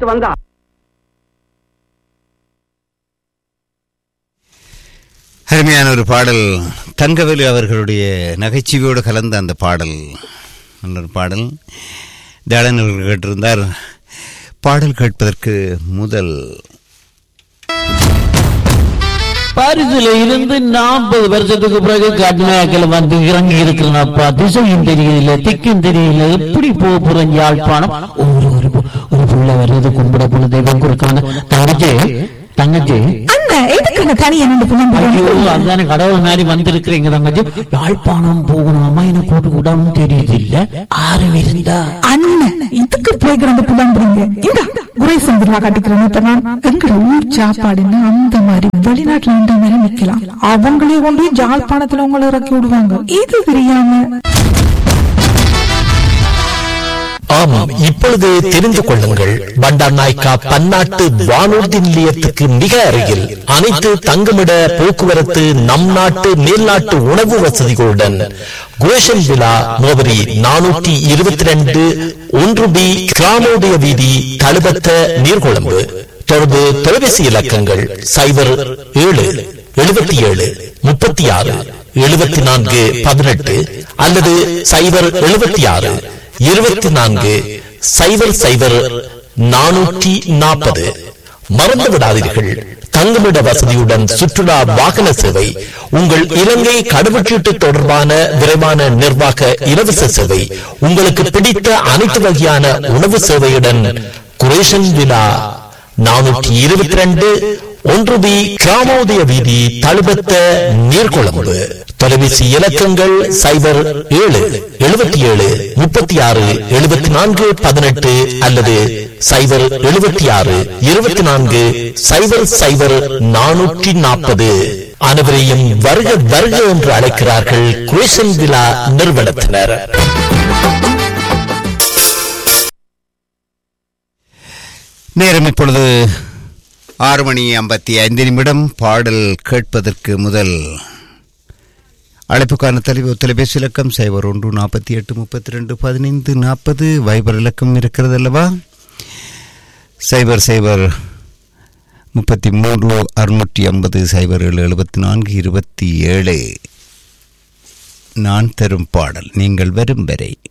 வாங்கிட்டு வந்தா அருமையான ஒரு பாடல் தங்கவேலு அவர்களுடைய நகைச்சுவையோடு கலந்த அந்த பாடல் நல்ல ஒரு பாடல் தயாளன் அவர்கள் கேட்டிருந்தார் பாடல் கேட்பதற்கு முதல் பாரிஸ்ல இருந்து நாற்பது வருஷத்துக்கு பிறகு கட்னாக்கில் வந்து இறங்கி இருக்கிறனப்பா திசையும் தெரியல திக்கும் தெரியல எப்படி போக போறேன் யாழ்ப்பாணம் ஒரு ஒரு ஒரு புள்ள வர்றது கும்பிட போன தெய்வம் கொடுக்கான தங்கச்சி தங்கச்சி அண்ணா எதுக்கு தனியா நின்று புலம்புறீங்க ஐயோ அதுதானே கடவுள் மாதிரி வந்திருக்கிறீங்க தங்கச்சி யாழ்ப்பாணம் போகணும் அம்மா என்ன கூட்டு கூடாமல் தெரியுது இல்ல ஆறு இருந்தா அண்ணன் இதுக்கு போய் கிடந்து புலம்புறீங்க இந்த குறை சந்திரா காட்டிக்கிறேன் இப்ப நான் எங்கட ஊர் சாப்பாடுன்னா அந்த மாதிரி வெளிநாட்டுல இந்த மாதிரி நிக்கலாம் அவங்களே கொண்டு போய் ஜாழ்ப்பாணத்துல உங்களை இறக்கி விடுவாங்க இது தெரியாம ஆமாம் இப்பொழுது தெரிந்து கொள்ளுங்கள் பண்டார் நாய்க்கா பன்னாட்டு வானூர்தி நிலையத்துக்கு மிக அருகில் அனைத்து தங்குமிட போக்குவரத்து நம் நாட்டு மேல்நாட்டு உணவு வசதிகளுடன் குரேஷன் விழா முகவரி நானூற்றி இருபத்தி ரெண்டு ஒன்று பி கிராமோதய வீதி தழுபத்த நீர்கொழும்பு தொடர்பு தொலைபேசி இலக்கங்கள் சைபர் ஏழு எழுபத்தி ஏழு முப்பத்தி ஆறு எழுபத்தி நான்கு பதினெட்டு அல்லது சைபர் எழுபத்தி ஆறு இருபத்தி நான்கு சைபர் சைபர் நானூற்றி நாற்பது மறந்து விடாதீர்கள் தங்குமிட வசதியுடன் சுற்றுலா வாகன சேவை உங்கள் இலங்கை கடவுச்சீட்டு தொடர்பான விரைவான நிர்வாக இலவச சேவை உங்களுக்கு பிடித்த அனைத்து வகையான உணவு சேவையுடன் குரேஷன் விழா நானூற்றி இருபத்தி ரெண்டு ஒன்று பி கிராமோதய வீதி தழுபத்த நீர்கொழும்பு தொலைபேசி இலக்கங்கள் சைபர் ஏழு எழுபத்தி ஏழு முப்பத்தி ஆறு எழுபத்தி நான்கு பதினெட்டு அல்லது சைபர் எழுபத்தி ஆறு இருபத்தி நான்கு சைபர் சைபர் நானூற்றி நாற்பது அனைவரையும் வருக வருக என்று அழைக்கிறார்கள் குரேஷன் விழா நிறுவனத்தினர் நேரம் இப்பொழுது ஆறு மணி ஐம்பத்தி ஐந்து நிமிடம் பாடல் கேட்பதற்கு முதல் அழைப்புக்கான தொலைவு தொலைபேசி இலக்கம் சைபர் ஒன்று நாற்பத்தி எட்டு முப்பத்தி ரெண்டு பதினைந்து நாற்பது வைபர் இலக்கம் இருக்கிறது அல்லவா சைபர் சைபர் முப்பத்தி மூன்று அறுநூற்றி ஐம்பது சைபர் ஏழு எழுபத்தி நான்கு இருபத்தி ஏழு நான் தரும் பாடல் நீங்கள் வரும் வரை